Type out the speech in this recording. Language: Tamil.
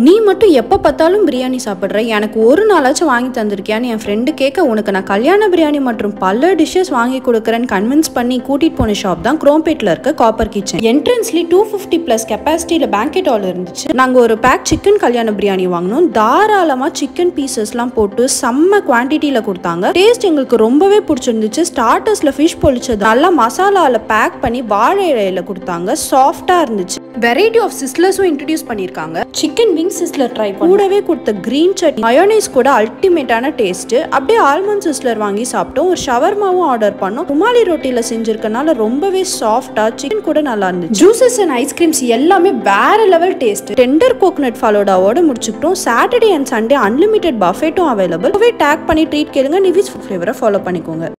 நீ மட்டும் எப்போ பார்த்தாலும் பிரியாணி சாப்பிட்ற எனக்கு ஒரு நாளாச்சும் வாங்கி தந்திருக்கியான்னு என் ஃப்ரெண்டு கேட்க உனக்கு நான் கல்யாண பிரியாணி மற்றும் பல டிஷ்ஷஸ் வாங்கி கொடுக்குறேன்னு கன்வின்ஸ் பண்ணி கூட்டிட்டு போன ஷாப் தான் குரோம்பேட்டில் இருக்க காப்பர் கிச்சன் என்ட்ரன்ஸ்லேயே டூ ஃபிஃப்டி ப்ளஸ் கெப்பாசிட்டியில் பேங்கெட் ஹால் இருந்துச்சு நாங்கள் ஒரு பேக் சிக்கன் கல்யாண பிரியாணி வாங்கினோம் தாராளமாக சிக்கன் பீசஸ்லாம் போட்டு செம்ம குவான்டிட்டியில் கொடுத்தாங்க டேஸ்ட் எங்களுக்கு ரொம்பவே பிடிச்சிருந்துச்சு ஸ்டார்டர்ஸில் ஃபிஷ் பொழிச்சது நல்லா மசாலாவில் பேக் பண்ணி வாழை இலையில கொடுத்தாங்க சாஃப்டாக இருந்துச்சு வெரைட்டி ஆஃப் சிஸ்லர்ஸும் இன்ட்ரடியூஸ் பண்ணியிருக்காங்க சிக்கன் விங் சிஸ்லர் ட்ரை கூடவே கொடுத்த கிரீன் சட்னி மயோனைஸ் கூட அல்டிமேட்டான டேஸ்ட் அப்படியே ஆல்மண்ட் சிஸ்லர் வாங்கி சாப்பிட்டோம் ஒரு ஷவர்மாவும் ஆர்டர் பண்ணோம் ருமாலி ரொட்டியில் செஞ்சிருக்கனால ரொம்பவே சாஃப்டா சிக்கன் கூட நல்லா இருந்துச்சு ஜூசஸ் அண்ட் ஐஸ்கிரீம்ஸ் எல்லாமே வேற லெவல் டேஸ்ட் டெண்டர் கோகனட் ஃபாலோடாவோட முடிச்சுக்கிட்டோம் சாட்டர்டே அண்ட் சண்டே அன்லிமிட்டெட் பஃபேட்டும் அவைலபிள் டேக் பண்ணி ட்ரீட் கேளுங்க நிவிஸ் ஃப்ளேவரை ஃபாலோ பண்ணிக்கோங்க